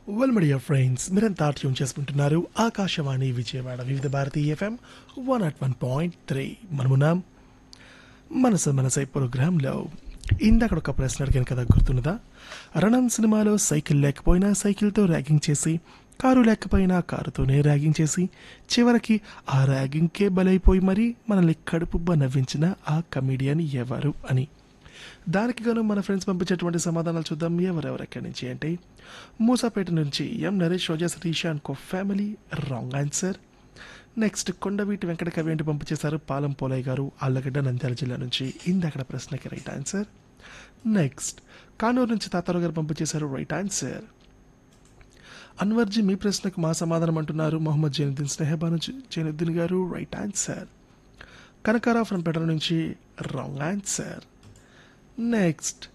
well media friends మీరంతా tune చేసుకుంటున్నారు Akashvani Vijayawada Vividh Bharati FM one at one point three మనమున్నాం మనసు మనసై ప్రోగ్రాంలో ఇందాక ఒక ప్రశ్న అడిగాను కదా గుర్తున్నదా రణం సినిమాలో సైకిల్ లేకపోయినా సైకిల్తో ర్యాగింగ్ చేసి కారు లేకపోయినా కారుతోనే ర్యాగింగ్ చేసి చివరికి ఆ ర్యాగింగ్కే బలైపోయి మరీ మనల్ని కడుపుబ్బ నవ్వించిన ఆ కమీడియన్ ఎవరు అని దానికి గాను మన ఫ్రెండ్స్ పంపించేటువంటి సమాధానాలు చూద్దాం ఎవరెవరు ఎక్కడి నుంచి అంటే మూసాపేట నుంచి M Naresh Roja Satish and co family wrong answer next Kondaveeti Venkata Kavi అంటే పంపించేశారు పాలం పోలయ్య గారు ఆళ్ళగడ్డ నంద్యాల జిల్లా నుంచి ఇందక్కడ ప్రశ్నకి రైట్ ఆన్సర్ నెక్స్ట్ కానూరు నుంచి తాతారావు గారు పంపించేశారు రైట్ ఆన్సర్ అన్వర్జీ మీ ప్రశ్నకు మా సమాధానం అంటున్నారు Mohammed Zainuddin Snehabanu Zainuddin garu right answer Kanakara from Pedara నుంచి wrong answer next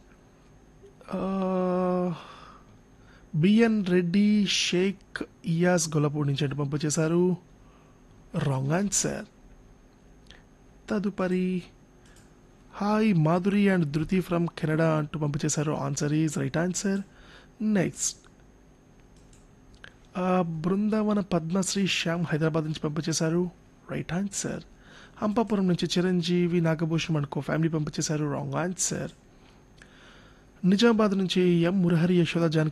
BN Reddy Sheikh Iyas Gollapudi నుంచి అంటే పంపించేశారు రాంగ్ ఆన్సర్ తదుపరి hi Madhuri and Dhriti from Canada అంటూ పంపించేశారు answer is right answer next Brindavana Padmasri Shyam Hyderabad నుంచి పంపించేశారు రైట్ ఆన్సర్ హంపాపురం నుంచి చిరంజీవి నాగభూషణం అనుకో ఫ్యామిలీ పంపించేశారు రాంగ్ ఆన్సర్ నిజామాబాద్ నుంచి ఎం మురహరి యశోద జానకి